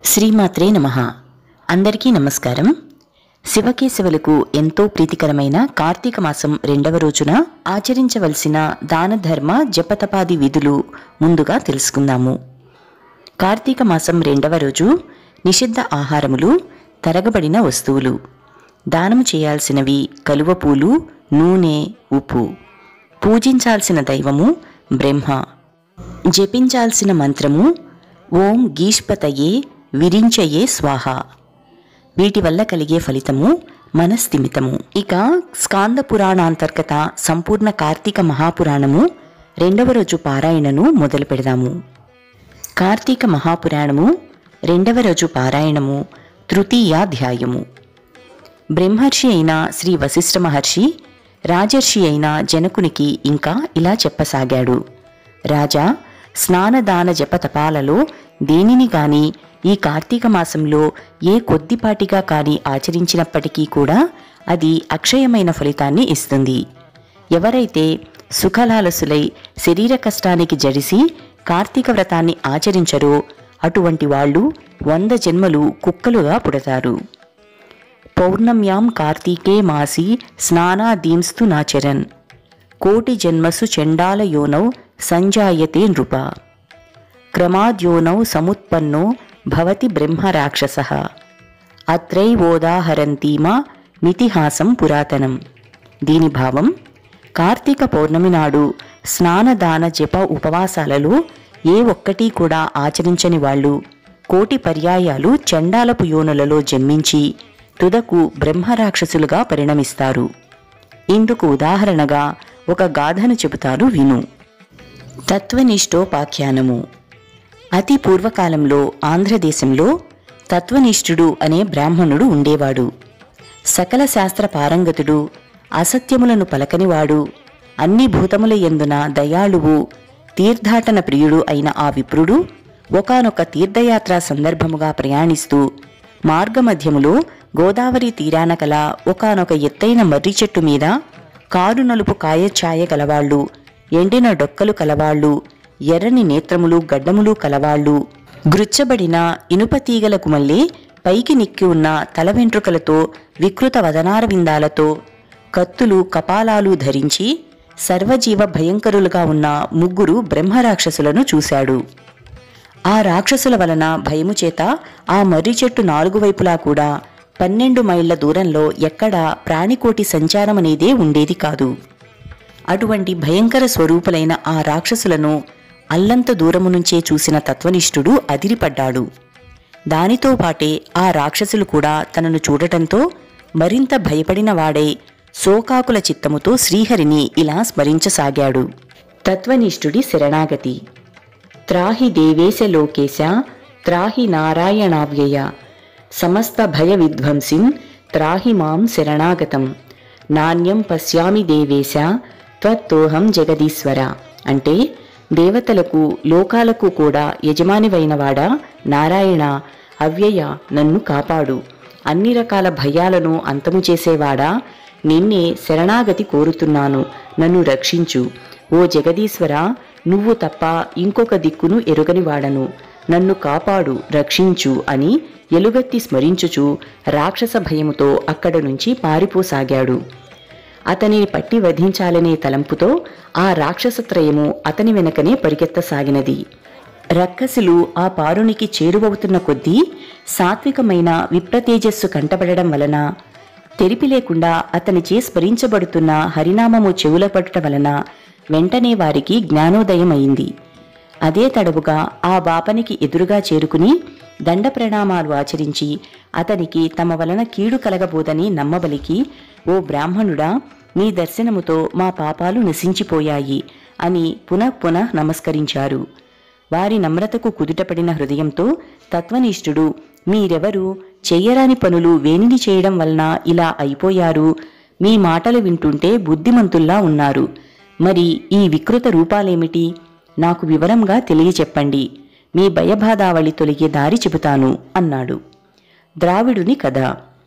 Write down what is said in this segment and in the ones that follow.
శ్రీమాత్రే నమ అందరికీ నమస్కారం శివకేశవులకు ఎంతో ప్రీతికరమైన కార్తీక మాసం రెండవ రోజున ఆచరించవలసిన దాన ధర్మ జపతపాది విధులు ముందుగా తెలుసుకుందాము కార్తీక మాసం రెండవ రోజు నిషిద్ధ ఆహారములు తరగబడిన వస్తువులు దానము చేయాల్సినవి కలువ పూలు నూనె ఉప్పు పూజించాల్సిన దైవము బ్రహ్మ జపించాల్సిన మంత్రము ఓం గీష్పతయే విరించయే స్వాహ వీటి వల్ల కలిగే ఫలితము మనస్థిమితము ఇక స్కాంద పురాణాంతర్గత సంపూర్ణ కార్తీక మహాపురాణము రెండవ రోజు పారాయణను మొదలు పెడదాము కార్తీక మహాపురాణము రెండవ రోజు పారాయణము తృతీయాధ్యాయము బ్రహ్మర్షి అయిన శ్రీ వశిష్ఠ మహర్షి రాజర్షి అయిన జనకునికి ఇంకా ఇలా చెప్పసాగాడు రాజా స్నానదాన జప తపాలలో దేనిని గాని ఈ కార్తీక మాసంలో ఏ కొద్దిపాటిగా కాని ఆచరించినప్పటికీ కూడా అది అక్షయమైన ఫలితాన్ని ఇస్తుంది ఎవరైతే సుఖలాలసులై శరీర కష్టానికి జడిసి కార్తీక వ్రతాన్ని ఆచరించరో అటువంటి వాళ్ళు వంద జన్మలు కుక్కలుగా పుడతారు పౌర్ణమ్యాం కార్తీకే మాసి స్నానాదీంస్తు నాచరన్ కోటి జన్మసు చండాల యోనౌ సంజాయతే నృప క్రమాద్యోనౌ సముత్పన్నో భవతి బ్రహ్మరాక్షస అత్రైవోదాహరంతీమా మితిహాసం పురాతనం దీని భావం కార్తీక పౌర్ణమి నాడు స్నానదాన జప ఉపవాసాలలో ఏ ఒక్కటి కూడా ఆచరించని వాళ్ళు కోటి పర్యాయాలు చండాలపు యోనులలో జన్మించి తుదకు బ్రహ్మరాక్షసులుగా పరిణమిస్తారు ఇందుకు ఉదాహరణగా ఒక గాథను చెబుతారు విను తత్వనిష్టోపాఖ్యానము అతి పూర్వకాలంలో ఆంధ్రదేశంలో తత్వనిష్ఠుడు అనే బ్రాహ్మణుడు ఉండేవాడు సకల శాస్త్ర పారంగతుడు అసత్యములను పలకనివాడు అన్ని భూతముల ఎందున దయాళువు తీర్థాటన ప్రియుడు అయిన ఆ విప్రుడు ఒకానొక తీర్థయాత్ర సందర్భముగా ప్రయాణిస్తూ మార్గమధ్యములో గోదావరి తీరాన కల ఒకానొక ఎత్తైన మర్రి చెట్టు మీద కారు నలుపు కాయఛాయ గలవాళ్ళు ఎండిన డొక్కలు కలవాళ్ళు ఎర్రని నేత్రములు గడ్డములు కలవాళ్ళు గృచ్చబడిన ఇనుప తీగలకు మళ్ళీ పైకి నిక్కి ఉన్న తల వెంట్రుకలతో వికృత వదనారవిందాలతో కత్తులు కపాలాలు ధరించి సర్వజీవ భయంకరులుగా ఉన్న ముగ్గురు బ్రహ్మరాక్షసులను చూశాడు ఆ రాక్షసుల వలన భయము చేత ఆ మర్రి చెట్టు నాలుగు వైపులా కూడా పన్నెండు మైళ్ళ దూరంలో ఎక్కడా ప్రాణికోటి సంచారం అనేదే ఉండేది కాదు అటువంటి భయంకర స్వరూపులైన ఆ రాక్షసులను అల్లంత దూరము నుంచే చూసిన తత్వనిష్ఠుడు అదిరిపడ్డాడు దానితో పాటే ఆ రాక్షసులు కూడా తనను చూడటంతో మరింత భయపడిన వాడై శోకాకుల చిత్తముతో శ్రీహరిని ఇలా స్మరించసాగాడు తత్వనిష్ఠుడి శరణాగతి త్రాహి దేవేశ లోకేశ త్రాహి నారాయణావ్యయ సమస్త భయ విధ్వంసిం త్రాహి మాం శరణాగతం నాణ్యం పశ్యామి దేవేశ త్వత్తోహం జగదీశ్వర అంటే దేవతలకు లోకాలకు కూడా యజమానివైనవాడా నారాయణ అవ్యయ నన్ను కాపాడు అన్ని రకాల భయాలను అంతము చేసేవాడా నిన్నే శరణాగతి కోరుతున్నాను నన్ను రక్షించు ఓ జగదీశ్వర నువ్వు తప్ప ఇంకొక దిక్కును ఎరుగనివాడను నన్ను కాపాడు రక్షించు అని ఎలుగెత్తి స్మరించుచు రాక్షస భయముతో అక్కడ నుంచి పారిపోసాగాడు అతనిని పట్టి వధించాలనే తలంపుతో ఆ రాక్షసత్రయము అతని వెనకనే పరిగెత్తసాగినది రక్కసులు ఆ పారునికి చేరువవుతున్న కొద్దీ సాత్వికమైన విప్రతేజస్సు కంటపడడం వలన తెరిపి లేకుండా అతనిచే స్మరించబడుతున్న హరినామము చెవుల పట్టుట వలన వెంటనే వారికి జ్ఞానోదయం అయింది అదే తడవుగా ఆ బాపనికి ఎదురుగా చేరుకుని దండ ప్రణామాలు ఆచరించి అతనికి తమ వలన కీడు కలగబోదని నమ్మబలికి ఓ బ్రాహ్మణుడా నీ దర్శనముతో మా పాపాలు నశించిపోయాయి అని పునః పునః నమస్కరించారు వారి నమ్రతకు కుదుటపడిన హృదయంతో తత్వనిష్ఠుడు మీరెవరు చెయ్యరాని పనులు వేనిని చేయడం వలన ఇలా అయిపోయారు మీ మాటలు వింటుంటే బుద్ధిమంతుల్లా ఉన్నారు మరి ఈ వికృత రూపాలేమిటి నాకు వివరంగా తెలియచెప్పండి మీ భయబాధావళి తొలగే దారి చెబుతాను అన్నాడు ద్రావిడుని కథ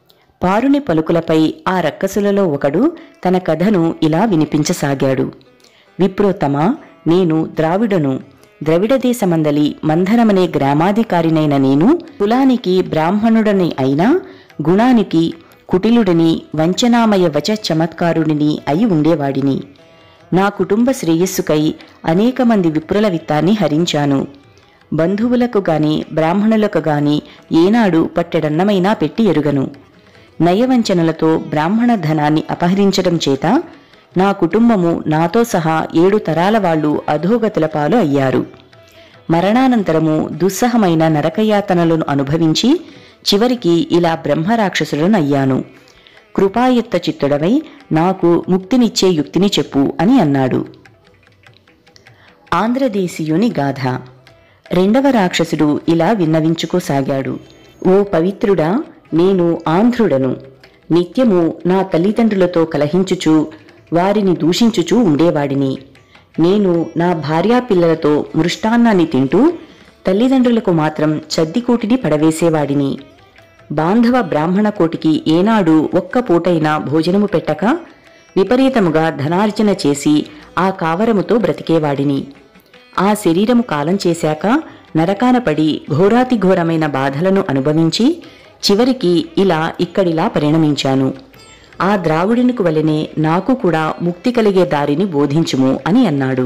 పారుని పలుకులపై ఆ రక్కసులలో ఒకడు తన కథను ఇలా వినిపించసాగాడు విప్రోత్తమ నేను ద్రావిడను ద్రవిడ దేశమందలి మంధనమనే గ్రామాధికారినైన నేను కులానికి బ్రాహ్మణుడని అయినా గుణానికి కుటిలుడని వంచనామయ వచ చమత్కారుడిని అయి ఉండేవాడిని నా కుటుంబ శ్రేయస్సుకై అనేక మంది విప్రుల విత్తాన్ని హరించాను బంధువులకు గాని బ్రాహ్మణులకు గాని ఏనాడు పట్టెడన్నమైనా పెట్టి ఎరుగను నయవంచనలతో బ్రాహ్మణ ధనాన్ని అపహరించడం చేత నా కుటుంబము నాతో సహా ఏడు తరాల వాళ్ళు అధోగతుల పాలు అయ్యారు మరణానంతరము దుస్సహమైన నరకయాతనలను అనుభవించి చివరికి ఇలా బ్రహ్మరాక్షసులను అయ్యాను కృపాయుక్త చిత్తుడవై నాకు ముక్తినిచ్చే యుక్తిని చెప్పు అని అన్నాడు ఆంధ్రదేశీయుని గాథ రెండవ రాక్షసుడు ఇలా విన్నవించుకోసాగాడు ఓ పవిత్రుడా నేను ఆంధ్రుడను నిత్యము నా తల్లిదండ్రులతో కలహించుచు వారిని దూషించుచూ ఉండేవాడిని నేను నా భార్యా పిల్లలతో మృష్టాన్నాన్ని తింటూ తల్లిదండ్రులకు మాత్రం చద్దికోటిని పడవేసేవాడిని బాంధవ బ్రాహ్మణ కోటికి ఏనాడు ఒక్క పూటైనా భోజనము పెట్టక విపరీతముగా ధనార్జన చేసి ఆ కావరముతో బ్రతికేవాడిని ఆ శరీరము కాలం చేశాక నరకాన పడి ఘోరాతి ఘోరమైన బాధలను అనుభవించి చివరికి ఇలా ఇక్కడిలా పరిణమించాను ఆ ద్రావుడినికి వలెనే నాకు కూడా ముక్తి కలిగే దారిని బోధించుము అని అన్నాడు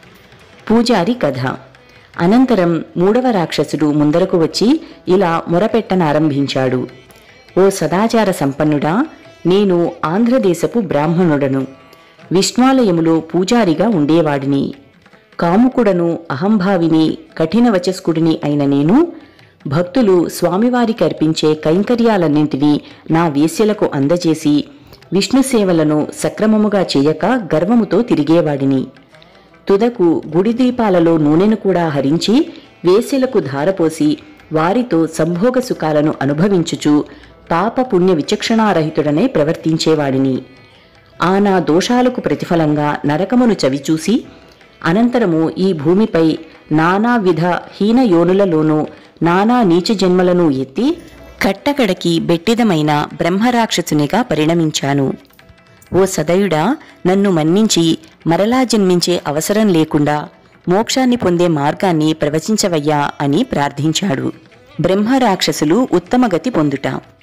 పూజారి కథ అనంతరం మూడవ రాక్షసుడు ముందరకు వచ్చి ఇలా మొరపెట్టనారంభించాడు ఓ సదాచార సంపన్నుడా నేను ఆంధ్రదేశపు బ్రాహ్మణుడను విష్ణాలయములో పూజారిగా ఉండేవాడిని కాముకుడను అహంభావిని కఠిన వచస్కుడిని అయిన నేను భక్తులు స్వామివారికి అర్పించే కైంకర్యాలన్నింటినీ నా వేశ్యలకు అందజేసి విష్ణు సేవలను సక్రమముగా చేయక గర్వముతో తిరిగేవాడిని తుదకు గుడి దీపాలలో నూనెను కూడా హరించి వేశ్యలకు ధారపోసి వారితో సంభోగ సుఖాలను అనుభవించుచు పాప పుణ్య విచక్షణారహితుడనే ప్రవర్తించేవాడిని ఆ నా దోషాలకు ప్రతిఫలంగా నరకమును చవిచూసి అనంతరము ఈ భూమిపై నానా విధ హీన యోనులలోనూ నానా నీచ జన్మలను ఎత్తి కట్టకడకి బెట్టిదమైన బ్రహ్మరాక్షసునిగా పరిణమించాను ఓ సదయుడా నన్ను మన్నించి మరలా జన్మించే అవసరం లేకుండా మోక్షాన్ని పొందే మార్గాన్ని ప్రవచించవయ్యా అని ప్రార్థించాడు బ్రహ్మరాక్షసులు ఉత్తమగతి పొందుట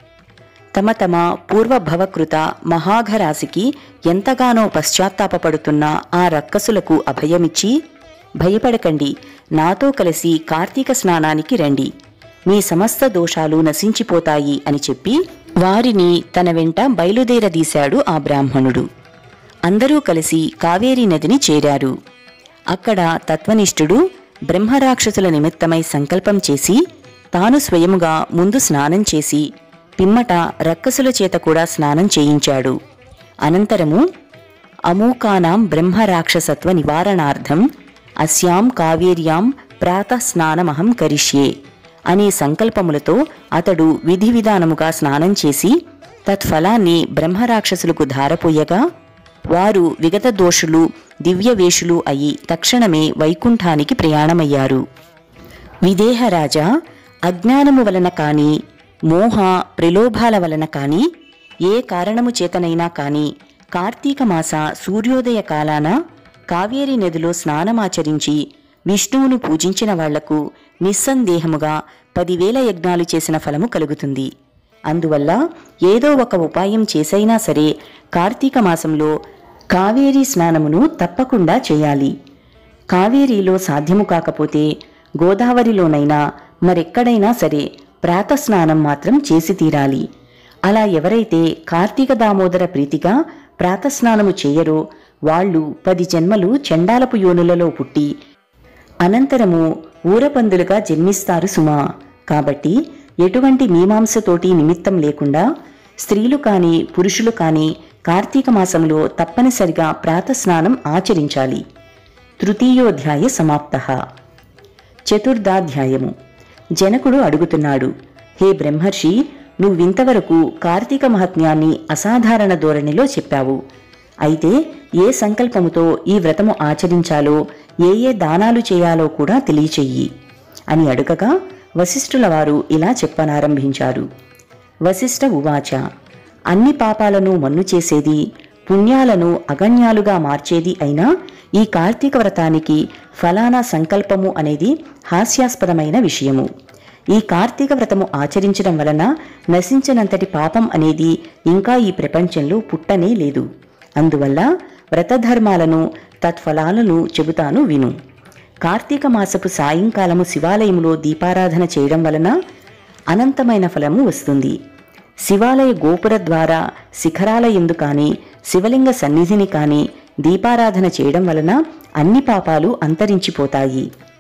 తమ తమ పూర్వభవకృత మహాఘరాశికి ఎంతగానో పశ్చాత్తాపపడుతున్న ఆ రక్కసులకు అభయమిచ్చి భయపడకండి నాతో కలిసి కార్తీక స్నానానికి రండి మీ సమస్త దోషాలు నశించిపోతాయి అని చెప్పి వారిని తన వెంట బయలుదేరదీశాడు ఆ బ్రాహ్మణుడు అందరూ కలిసి కావేరీ నదిని చేరారు అక్కడ తత్వనిష్ఠుడు బ్రహ్మరాక్షసుల నిమిత్తమై సంకల్పం చేసి తాను స్వయముగా ముందు స్నానం చేసి పిమ్మట రక్కసుల చేత కూడా స్నానం చేయించాడు అనంతరము అమూకానాం బ్రహ్మరాక్షసత్వ నివారణార్థం అస్యాం కావేర్యాం ప్రాతః స్నానమహం కరిష్యే అనే సంకల్పములతో అతడు విధి విధానముగా స్నానం చేసి తత్ఫలాన్ని బ్రహ్మరాక్షసులకు ధారపోయగా వారు విగత దోషులు దివ్యవేషులు అయి తక్షణమే వైకుంఠానికి ప్రయాణమయ్యారు విదేహరాజా అజ్ఞానము వలన కాని మోహ ప్రలోభాల వలన కాని ఏ కారణము చేతనైనా కాని కార్తీక మాస సూర్యోదయ కాలాన కావేరీ నదిలో స్నానమాచరించి విష్ణువును పూజించిన వాళ్లకు నిస్సందేహముగా పదివేల యజ్ఞాలు చేసిన ఫలము కలుగుతుంది అందువల్ల ఏదో ఒక ఉపాయం చేసైనా సరే కార్తీక మాసంలో కావేరీ స్నానమును తప్పకుండా చేయాలి కావేరీలో సాధ్యము కాకపోతే గోదావరిలోనైనా మరెక్కడైనా సరే ప్రాతస్నానం మాత్రం చేసి తీరాలి అలా ఎవరైతే కార్తీక దామోదర ప్రీతిగా ప్రాతస్నానము చేయరో వాళ్ళు పది జన్మలు చండాలపు యోనులలో పుట్టి అనంతరము ఊరపందులుగా జన్మిస్తారు సుమా కాబట్టి ఎటువంటి మీమాంసతోటి నిమిత్తం లేకుండా స్త్రీలు కాని పురుషులు కాని కార్తీక మాసంలో తప్పనిసరిగా ప్రాతస్నానం ఆచరించాలి తృతీయోధ్యాయ సమాప్త చతుర్థాధ్యాయము జనకుడు అడుగుతున్నాడు హే బ్రహ్మర్షి నువ్వింతవరకు కార్తీక మహాత్మ్యాన్ని అసాధారణ ధోరణిలో చెప్పావు అయితే ఏ సంకల్పముతో ఈ వ్రతము ఆచరించాలో ఏ ఏ దానాలు చేయాలో కూడా తెలియచెయ్యి అని అడుగగా వశిష్ఠుల వారు ఇలా చెప్పనారంభించారు వశిష్ఠ ఉవాచ అన్ని పాపాలను మన్ను చేసేది పుణ్యాలను అగణ్యాలుగా మార్చేది అయినా ఈ కార్తీక వ్రతానికి ఫలానా సంకల్పము అనేది హాస్యాస్పదమైన విషయము ఈ కార్తీక వ్రతము ఆచరించడం వలన నశించనంతటి పాపం అనేది ఇంకా ఈ ప్రపంచంలో పుట్టనే లేదు అందువల్ల వ్రతధర్మాలను తత్ఫలాలను చెబుతాను విను కార్తీక మాసపు సాయంకాలము శివాలయములో దీపారాధన చేయడం వలన అనంతమైన ఫలము వస్తుంది శివాలయ గోపుర ద్వారా శిఖరాల ఎందు కానీ శివలింగ సన్నిధిని కానీ దీపారాధన చేయడం వలన అన్ని పాపాలు అంతరించిపోతాయి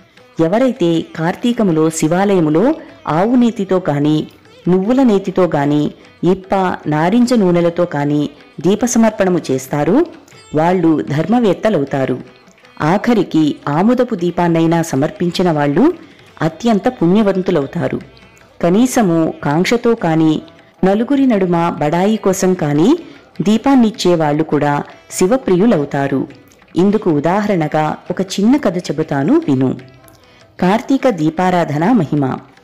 ఎవరైతే కార్తీకములో శివాలయములో ఆవు నేతితో కానీ నువ్వుల నేతితో గాని ఇప్ప నారింజ నూనెలతో కానీ దీప సమర్పణము చేస్తారో వాళ్ళు ధర్మవేత్తలవుతారు ఆఖరికి ఆముదపు దీపాన్నైనా సమర్పించిన వాళ్ళు అత్యంత పుణ్యవంతులవుతారు కనీసము కాంక్షతో కాని నలుగురి నడుమ బడాయి కోసం కాని దీపాన్నిచ్చే వాళ్ళు కూడా శివప్రియులవుతారు ఇందుకు ఉదాహరణగా ఒక చిన్న కథ చెబుతాను విను కార్తీక దీపారాధన మహిమ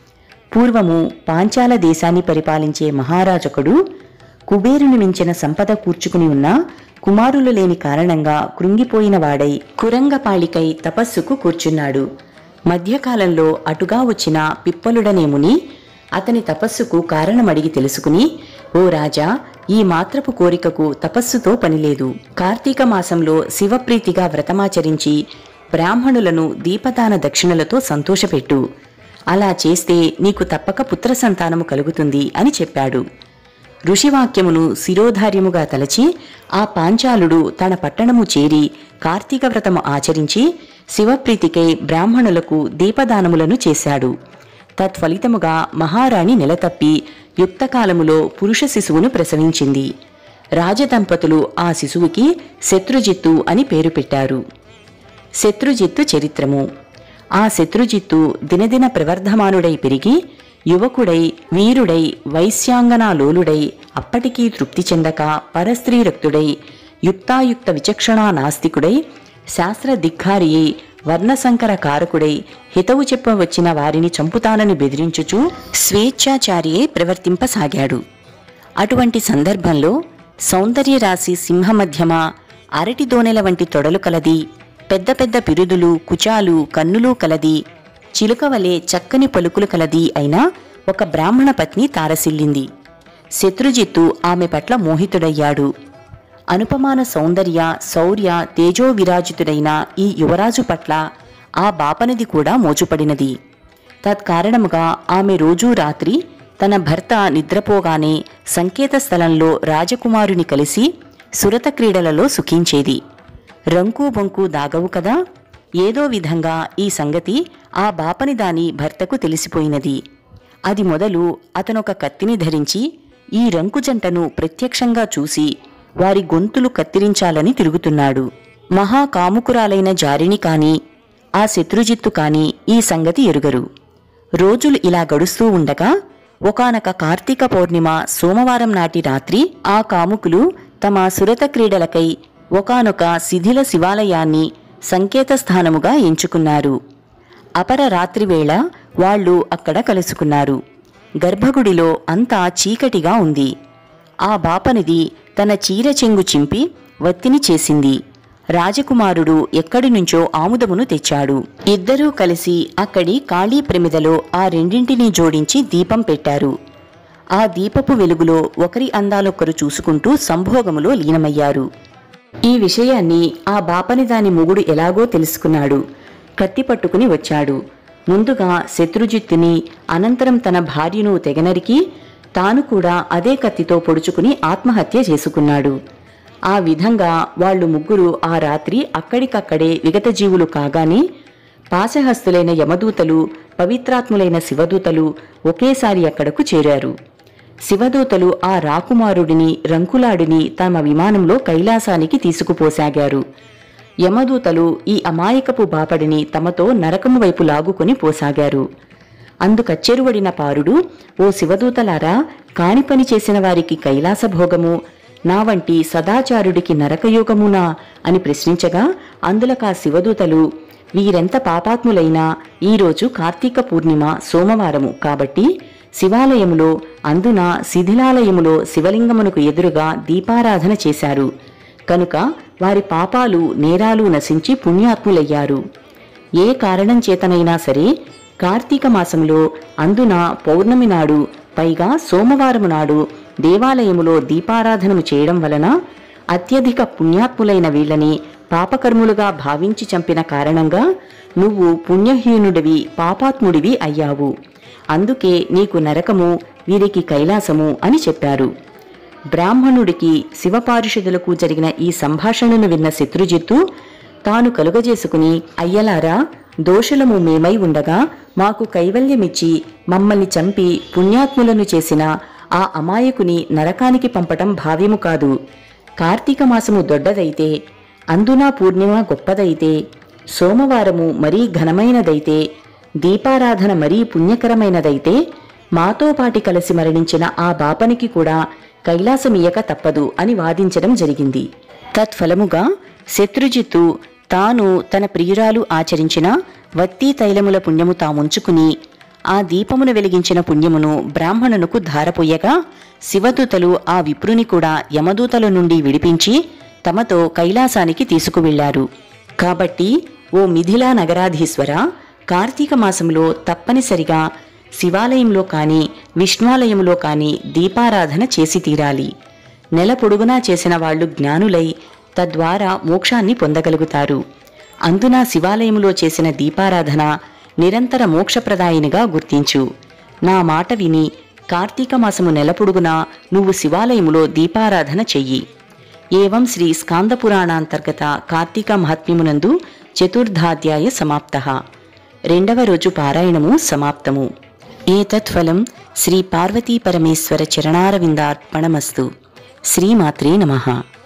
పూర్వము పాంచాల దేశాన్ని పరిపాలించే మహారాజొకడు కుబేరుని మించిన సంపద కూర్చుకుని ఉన్న కుమారులు లేని కారణంగా కృంగిపోయిన వాడై కురంగపాళికై తపస్సుకు కూర్చున్నాడు మధ్యకాలంలో అటుగా వచ్చిన పిప్పలుడనే ముని అతని తపస్సుకు కారణమడిగి తెలుసుకుని ఓ రాజా ఈ మాత్రపు కోరికకు తపస్సుతో పనిలేదు కార్తీక మాసంలో శివప్రీతిగా వ్రతమాచరించి బ్రాహ్మణులను దీపదాన దక్షిణలతో సంతోషపెట్టు అలా చేస్తే నీకు తప్పక పుత్ర సంతానము కలుగుతుంది అని చెప్పాడు ఋషివాక్యమును శిరోధార్యముగా తలచి ఆ పాంచాలుడు తన పట్టణము చేరి కార్తీక వ్రతము ఆచరించి శివప్రీతికై బ్రాహ్మణులకు దీపదానములను చేశాడు తత్ఫలితముగా మహారాణి నెలతప్పి యుక్తకాలములో పురుష శిశువును ప్రసవించింది రాజదంపతులు ఆ శిశువుకి శత్రుజిత్తు అని పేరు పెట్టారు శత్రుజిత్తు చరిత్రము ఆ శత్రుజిత్తు దినదిన ప్రవర్ధమానుడై పెరిగి యువకుడై వీరుడై వైశ్యాంగనాలోలుడై అప్పటికీ తృప్తి చెందక పరస్త్రీరక్తుడై యుక్తాయుక్త విచక్షణా నాస్తికుడై శాస్త్ర దిగ్గారియై వర్ణసంకర కారకుడై హితవు చెప్పవచ్చిన వారిని చంపుతానని బెదిరించుచు స్వేచ్ఛాచారియై ప్రవర్తింపసాగాడు అటువంటి సందర్భంలో సౌందర్య రాశి సింహమధ్యమ అరటి దోనెల వంటి తొడలు కలది పెద్ద పెద్ద పిరుదులు కుచాలు కన్నులు కలది చిలుకవలే చక్కని పలుకులు కలది అయిన ఒక బ్రాహ్మణ పత్ని తారసిల్లింది శత్రుజిత్తు ఆమె పట్ల మోహితుడయ్యాడు అనుపమాన సౌందర్య శౌర్య తేజో విరాజితుడైన ఈ యువరాజు పట్ల ఆ బాపనిది కూడా మోచుపడినది తత్కారణముగా ఆమె రోజూ రాత్రి తన భర్త నిద్రపోగానే సంకేత స్థలంలో రాజకుమారుని కలిసి సురత క్రీడలలో సుఖించేది రంకు బొంకు దాగవు కదా ఏదో విధంగా ఈ సంగతి ఆ బాపని దాని భర్తకు తెలిసిపోయినది అది మొదలు అతనొక కత్తిని ధరించి ఈ రంకు జంటను ప్రత్యక్షంగా చూసి వారి గొంతులు కత్తిరించాలని తిరుగుతున్నాడు మహాకాముకురాలైన జారిని కాని ఆ శత్రుజిత్తు కాని ఈ సంగతి ఎరుగరు రోజులు ఇలా గడుస్తూ ఉండగా ఒకానొక కార్తీక పౌర్ణిమ సోమవారం నాటి రాత్రి ఆ కాముకులు తమ సురత క్రీడలకై ఒకానొక శిథిల శివాలయాన్ని సంకేత స్థానముగా ఎంచుకున్నారు అపర రాత్రివేళ వాళ్ళు అక్కడ కలుసుకున్నారు గర్భగుడిలో అంతా చీకటిగా ఉంది ఆ బాపనిది తన చీర చెంగు చింపి వత్తిని చేసింది రాజకుమారుడు ఎక్కడి నుంచో ఆముదమును తెచ్చాడు ఇద్దరూ కలిసి అక్కడి ఖాళీ ప్రమిదలో ఆ రెండింటినీ జోడించి దీపం పెట్టారు ఆ దీపపు వెలుగులో ఒకరి అందాలొకరు చూసుకుంటూ సంభోగములో లీనమయ్యారు ఈ విషయాన్ని ఆ బాపని దాని మొగుడు ఎలాగో తెలుసుకున్నాడు కత్తి పట్టుకుని వచ్చాడు ముందుగా శత్రుజిత్తుని అనంతరం తన భార్యను తెగనరికి తాను కూడా అదే కత్తితో పొడుచుకుని ఆత్మహత్య చేసుకున్నాడు ఆ విధంగా వాళ్ళు ముగ్గురు ఆ రాత్రి అక్కడికక్కడే విగతజీవులు కాగానే పాశహస్తులైన యమదూతలు పవిత్రాత్ములైన శివదూతలు ఒకేసారి అక్కడకు చేరారు శివదూతలు ఆ రాకుమారుడిని రంకులాడిని తమ విమానంలో కైలాసానికి తీసుకుపోసాగారు యమదూతలు ఈ అమాయకపు బాపడిని తమతో నరకము వైపు లాగుకొని పోసాగారు అందుకచ్చెరువడిన పారుడు ఓ శివదూతలారా కాని పని చేసిన వారికి కైలాస భోగము నా వంటి సదాచారుడికి నరకయోగమునా అని ప్రశ్నించగా అందులకా శివదూతలు వీరెంత పాపాత్ములైనా ఈరోజు కార్తీక పూర్ణిమ సోమవారము కాబట్టి శివాలయములో అందున శిథిలాలయములో శివలింగమునకు ఎదురుగా దీపారాధన చేశారు కనుక వారి పాపాలు నేరాలు నశించి పుణ్యాత్ములయ్యారు ఏ కారణం చేతనైనా సరే కార్తీక మాసంలో అందున పౌర్ణమి నాడు పైగా సోమవారము నాడు దేవాలయములో దీపారాధనము చేయడం వలన అత్యధిక పుణ్యాత్ములైన వీళ్ళని పాపకర్ములుగా భావించి చంపిన కారణంగా నువ్వు పుణ్యహీనుడివి పాపాత్ముడివి అయ్యావు అందుకే నీకు నరకము వీరికి కైలాసము అని చెప్పారు బ్రాహ్మణుడికి శివపారిషదులకు జరిగిన ఈ సంభాషణను విన్న శత్రుజిత్తు తాను కలుగజేసుకుని అయ్యలారా దోషులము మేమై ఉండగా మాకు కైవల్యమిచ్చి మమ్మల్ని చంపి పుణ్యాత్ములను చేసిన ఆ అమాయకుని నరకానికి పంపటం భావ్యము కాదు కార్తీక మాసము దొడ్డదైతే అందునా పూర్ణిమ గొప్పదైతే సోమవారము మరీ ఘనమైనదైతే దీపారాధన మరీ పుణ్యకరమైనదైతే మాతో పాటి కలిసి మరణించిన ఆ బాపనికి కూడా కైలాసమియ్యక తప్పదు అని వాదించడం జరిగింది తత్ఫలముగా శత్రుజిత్తు తాను తన ప్రియురాలు ఆచరించిన వత్తీ తైలముల పుణ్యము తాముంచుకుని ఆ దీపమును వెలిగించిన పుణ్యమును బ్రాహ్మణునకు ధారపోయగా శివదూతలు ఆ విప్రుని కూడా యమదూతల నుండి విడిపించి తమతో కైలాసానికి తీసుకువెళ్లారు కాబట్టి ఓ మిథిలా నగరాధీశ్వర కార్తీక మాసంలో తప్పనిసరిగా శివాలయంలో కాని విష్ణువాలయంలో కాని దీపారాధన చేసి తీరాలి నెల పొడుగునా చేసిన వాళ్ళు జ్ఞానులై తద్వారా మోక్షాన్ని పొందగలుగుతారు అందున శివాలయంలో చేసిన దీపారాధన నిరంతర మోక్షప్రదాయినిగా గుర్తించు నా మాట విని కార్తీక మాసము నెల పొడుగునా నువ్వు శివాలయములో దీపారాధన చెయ్యి ఏవం శ్రీ స్కాందపురాణాంతర్గత కార్తీక మహాత్మ్యమునందు చతుర్థాధ్యాయ సమాప్త రెండవ రోజు పారాయణము సమాప్తము ఏతత్ఫలం శ్రీ పార్వతీ పరమేశ్వర చరణారవిందార్పణమస్తు శ్రీమాత్రే నమః